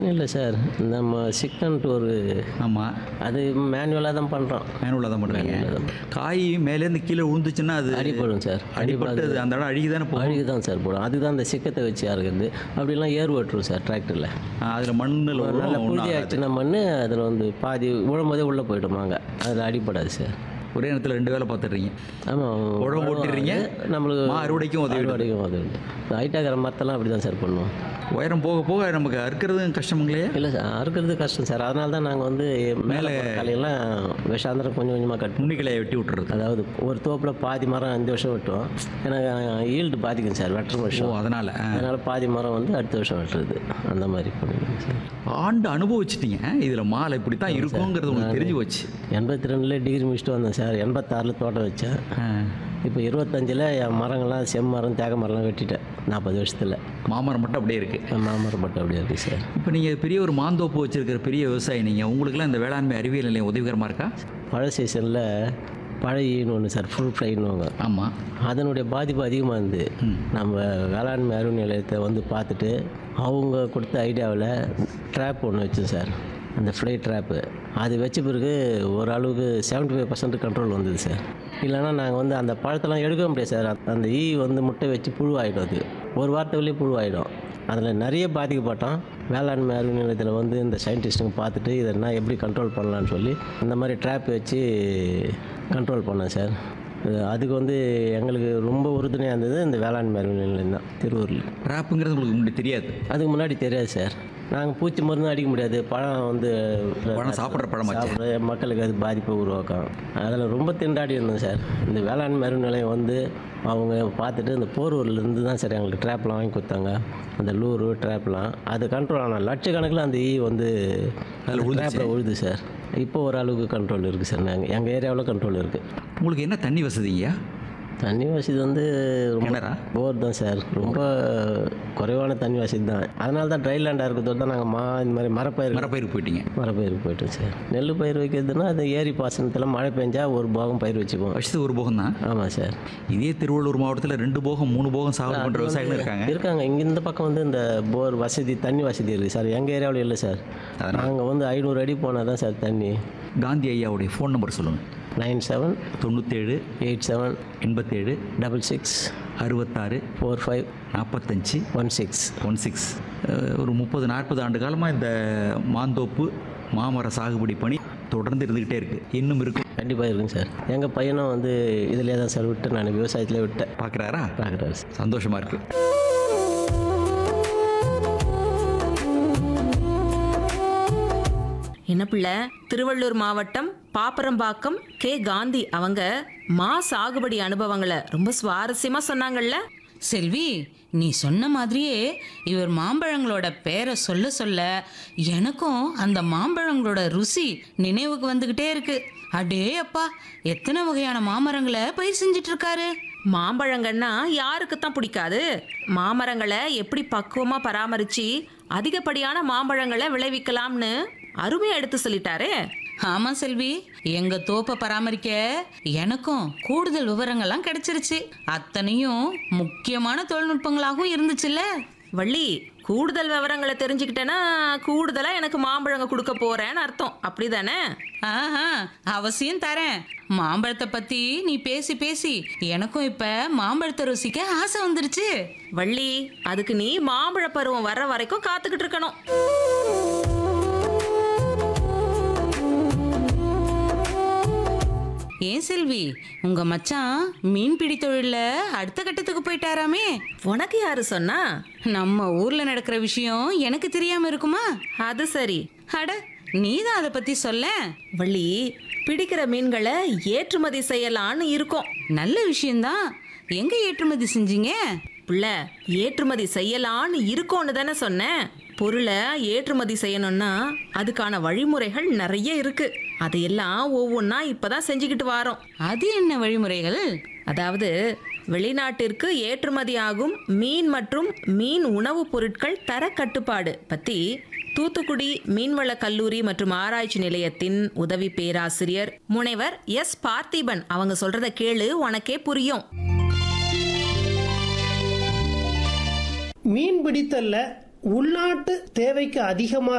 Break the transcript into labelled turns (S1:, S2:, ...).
S1: இல்லை சார் நம்ம சிக்கன் ஒரு
S2: ஆமாம்
S1: அது மேனுவலாக தான் பண்ணுறோம்
S2: மேனுவலாக தான் பண்ணுறீங்க காய் மேலேருந்து கீழே விழுந்துச்சுன்னா அது
S1: அடிப்படும் சார்
S2: அடிபட்டு அது அந்த இடம் அழுகி தானே போகும்
S1: அழுகு தான் சார் போடும் அதுதான் அந்த சிக்கத்தை வச்சு அறுக்கிறது அப்படிலாம் ஏர் ஓட்டுரும் சார் டிராக்டரில்
S2: அதில் மண்ணில்
S1: நல்ல
S2: ஒன்றும்
S1: புழுதி ஆச்சுன்னா மண் அதில் வந்து பாதி விழும்போதே உள்ளே போயிடுமாங்க அதில் அடிப்படாது சார்
S2: ஒரே நேரத்தில் ரெண்டு வேலை பார்த்துடுறீங்க
S1: ஆமாம்
S2: உழவு ஓட்டிடுறீங்க,
S1: நம்மளுக்கு
S2: மா அறுவடைக்கும் உதவி
S1: அறுவடைக்கும் உதவி ஹைட்டாகிற மரத்தெல்லாம் அப்படி தான் சார் பண்ணுவோம்
S2: உயரம் போக போக நமக்கு அறுக்கிறதும் கஷ்டமுங்களே
S1: இல்லை சார் அறுக்கிறது கஷ்டம் சார் அதனால தான் நாங்கள் வந்து மேலே கலையெல்லாம் விஷாந்திரம் கொஞ்சம் கொஞ்சமாக கட்
S2: நுண்ணிக்கலையை வெட்டி விட்டுறது
S1: அதாவது ஒரு தோப்பில் பாதி மரம் அஞ்சு வருஷம் வெட்டுவோம் எனக்கு ஈல்டு பாதிக்கும் சார் வெட்டுற
S2: ஓ
S1: வருஷம்
S2: அதனால்
S1: அதனால் பாதி மரம் வந்து அடுத்த வருஷம் வெட்டுறது அந்த மாதிரி பண்ணிடுவோம் சார்
S2: ஆண்டு அனுபவிச்சிட்டீங்க இதில் மாலை இப்படி தான் இருக்குங்கிறது உங்களுக்கு தெரிஞ்சு போச்சு
S1: எண்பத்தி ரெண்டில் டிகிரி முடிச்சுட்டு வந்தேன் சார் எண்பத்தாறில் தோட்டம் வச்சேன்
S2: ஆ.
S1: இப்போ இருபத்தஞ்சில் என் மரங்கள்லாம் செம்மரம் தேக மரம்லாம் வெட்டிட்டேன் நாற்பது வருஷத்தில்
S2: மாமரம் மட்டும் அப்படியே இருக்குது
S1: மாமரம் மட்டும் அப்படியே இருக்குது சார்
S2: இப்போ நீங்கள் பெரிய ஒரு மாந்தோப்பு வச்சிருக்கிற பெரிய விவசாயி நீங்கள் உங்களுக்குலாம் இந்த வேளாண்மை அறிவியல் நிலையம் உதவிகரமாக இருக்கா
S1: மழை சீசனில் பழையின்னு ஒன்று சார் ஃபுல் ஃப்ரைன்னுவாங்க
S2: ஆமாம்
S1: அதனுடைய பாதிப்பு அதிகமாக இருந்து நம்ம வேளாண்மை அறிவு நிலையத்தை வந்து பார்த்துட்டு அவங்க கொடுத்த ஐடியாவில் ட்ராப் ஒன்று வச்சோம் சார் அந்த ஃப்ளை ட்ராப்பு அது வச்ச பிறகு ஓரளவுக்கு செவன்ட்டி ஃபைவ் பர்சன்ட் கண்ட்ரோல் வந்தது சார் இல்லைன்னா நாங்கள் வந்து அந்த பழத்தெல்லாம் எடுக்க முடியாது சார் அந்த ஈ வந்து முட்டை வச்சு புழுவாயிடும் அது ஒரு வாரத்துக்குள்ளேயே புழுவாயிடும் அதில் நிறைய பாதிக்கப்பட்டோம் வேளாண்மை அறிவு நிலையத்தில் வந்து இந்த சயின்டிஸ்ட்டுங்க பார்த்துட்டு இதை என்ன எப்படி கண்ட்ரோல் பண்ணலான்னு சொல்லி இந்த மாதிரி ட்ராப் வச்சு கண்ட்ரோல் பண்ணேன் சார் அது- அதுக்கு வந்து எங்களுக்கு ரொம்ப உறுதுணையாக இருந்தது இந்த வேளாண்மை அறிவு நிலையம் தான் திருவூரில்
S2: ட்ராப்புங்கிறது உங்களுக்கு முன்னாடி தெரியாது
S1: அதுக்கு முன்னாடி தெரியாது சார் நாங்கள் பூச்சி மருந்து அடிக்க முடியாது பழம் வந்து
S2: பழம் சாப்பிட்ற பழமாச்சு
S1: சாப்பிட்ற மக்களுக்கு அது பாதிப்பை உருவாக்கும் அதில் ரொம்ப திண்டாடி இருந்தோம் சார் இந்த வேளாண்மை அறிவு நிலையம் வந்து அவங்க பார்த்துட்டு இந்த போரூர்லேருந்து தான் சார் எங்களுக்கு ட்ராப்லாம் வாங்கி கொடுத்தாங்க அந்த லூரு ட்ராப்லாம் அது கண்ட்ரோல் ஆனால் லட்சக்கணக்கில் அந்த ஈ வந்து
S2: அதுல விழுந்துச்சு.
S1: ட்ராப்பில் விழுது சார் இப்போ ஓரளவுக்கு கண்ட்ரோல் இருக்குது சார் நாங்கள் எங்கள் ஏரியாவில் கண்ட்ரோல் இருக்குது
S2: உங்களுக்கு என்ன தண்ணி வசதிங்க
S1: தண்ணி வசதி வந்து ரொம்ப
S2: கிணறா
S1: போர் தான் சார் ரொம்ப குறைவான தண்ணி வசதி தான் அதனால தான் ட்ரை லேண்டாக இருக்கிறதோட தான் நாங்கள் மா இந்த மாதிரி மரப்பயிர்
S2: மரப்பயிருக்கு போயிட்டீங்க
S1: மரப்பயிருக்கு போயிட்டோம் சார் நெல் பயிர் வைக்கிறதுனா அது ஏரி பாசனத்தில் மழை பெஞ்சா ஒரு போகம் பயிர் வச்சுக்குவோம்
S2: வருஷத்துக்கு ஒரு போகம் தான்
S1: ஆமாம் சார்
S2: இதே திருவள்ளூர் மாவட்டத்தில் ரெண்டு போகம் மூணு போகம் சாகுபடி பண்ணுற விவசாயிகள் இருக்காங்க
S1: இருக்காங்க இங்கே இந்த பக்கம் வந்து இந்த போர் வசதி தண்ணி வசதி இருக்குது சார் எங்கள் ஏரியாவில் இல்லை சார் நாங்கள் வந்து ஐநூறு அடி போனால் தான் சார் தண்ணி
S2: காந்தி ஐயாவுடைய ஃபோன் நம்பர் சொல்லுங்கள்
S1: நைன் செவன்
S2: தொண்ணூற்றேழு
S1: எயிட் செவன்
S2: எண்பத்தேழு
S1: டபுள் சிக்ஸ்
S2: அறுபத்தாறு
S1: ஃபோர் ஃபைவ்
S2: நாற்பத்தஞ்சு
S1: ஒன் சிக்ஸ்
S2: ஒன் சிக்ஸ் ஒரு முப்பது நாற்பது ஆண்டு காலமாக இந்த மாந்தோப்பு மாமர சாகுபடி பணி தொடர்ந்து இருந்துக்கிட்டே இருக்குது இன்னும் இருக்கும்
S1: கண்டிப்பாக இருக்குங்க சார் எங்கள் பையனும் வந்து இதிலே தான் சார் விட்டு நான் விவசாயத்திலே விட்டேன்
S2: பார்க்குறாரா
S1: பார்க்குறாரு சார்
S2: சந்தோஷமாக இருக்குது
S3: என்ன பிள்ளை திருவள்ளூர் மாவட்டம் பாப்பரம்பாக்கம் கே காந்தி அவங்க மா சாகுபடி அனுபவங்களை ரொம்ப சுவாரஸ்யமா சொன்னாங்கல்ல
S4: செல்வி நீ சொன்ன மாதிரியே இவர் மாம்பழங்களோட பேரை சொல்ல சொல்ல எனக்கும் அந்த மாம்பழங்களோட ருசி நினைவுக்கு வந்துகிட்டே இருக்கு அடே அப்பா எத்தனை வகையான மாமரங்களை பயிர் செஞ்சிட்டு இருக்காரு
S3: மாம்பழங்கன்னா யாருக்கு தான் பிடிக்காது மாமரங்களை எப்படி பக்குவமா பராமரிச்சு அதிகப்படியான மாம்பழங்களை விளைவிக்கலாம்னு அருமையா எடுத்து சொல்லிட்டாரே
S4: ஆமா செல்வி எங்க தோப்பை பராமரிக்க எனக்கும் கூடுதல் விவரங்கள்லாம் கிடைச்சிருச்சு அத்தனையும் முக்கியமான தொழில்நுட்பங்களாகவும் இருந்துச்சுல்ல
S3: வள்ளி கூடுதல் விவரங்களை தெரிஞ்சுக்கிட்டேன்னா கூடுதலா எனக்கு மாம்பழங்க கொடுக்க போறேன்னு அர்த்தம் அப்படிதானே
S4: ஆஹா அவசியம் தரேன் மாம்பழத்தை பத்தி நீ பேசி பேசி எனக்கும் இப்ப மாம்பழத்தை ருசிக்க ஆசை வந்துருச்சு
S3: வள்ளி அதுக்கு நீ மாம்பழ பருவம் வர்ற வரைக்கும் காத்துக்கிட்டு இருக்கணும்
S4: ஏன் செல்வி உங்க மச்சான் மீன்பிடி தொழில்ல அடுத்த கட்டத்துக்கு போயிட்டாராமே
S3: உனக்கு யாரு சொன்னா
S4: நம்ம ஊர்ல நடக்கிற விஷயம் எனக்கு தெரியாம இருக்குமா
S3: அது சரி
S4: அட நீ தான் அதை பத்தி சொல்ல
S3: வள்ளி பிடிக்கிற மீன்களை ஏற்றுமதி செய்யலான்னு இருக்கோம்
S4: நல்ல விஷயம்தான் எங்க ஏற்றுமதி செஞ்சீங்க
S3: பிள்ளை ஏற்றுமதி செய்யலான்னு இருக்கோன்னு தானே சொன்னேன் பொருளை ஏற்றுமதி செய்யணும்னா அதுக்கான வழிமுறைகள் நிறைய இருக்கு அதையெல்லாம் ஒவ்வொன்றா இப்பதான் செஞ்சுக்கிட்டு வாரோம்
S4: அது என்ன வழிமுறைகள்
S3: அதாவது வெளிநாட்டிற்கு ஏற்றுமதி ஆகும் மீன் மற்றும் மீன் உணவுப் பொருட்கள் தர கட்டுப்பாடு பத்தி தூத்துக்குடி மீன்வள கல்லூரி மற்றும் ஆராய்ச்சி நிலையத்தின் உதவி பேராசிரியர் முனைவர் எஸ் பார்த்திபன் அவங்க சொல்றத கேளு உனக்கே புரியும்
S5: மீன் பிடித்தல்ல உள்நாட்டு தேவைக்கு அதிகமாக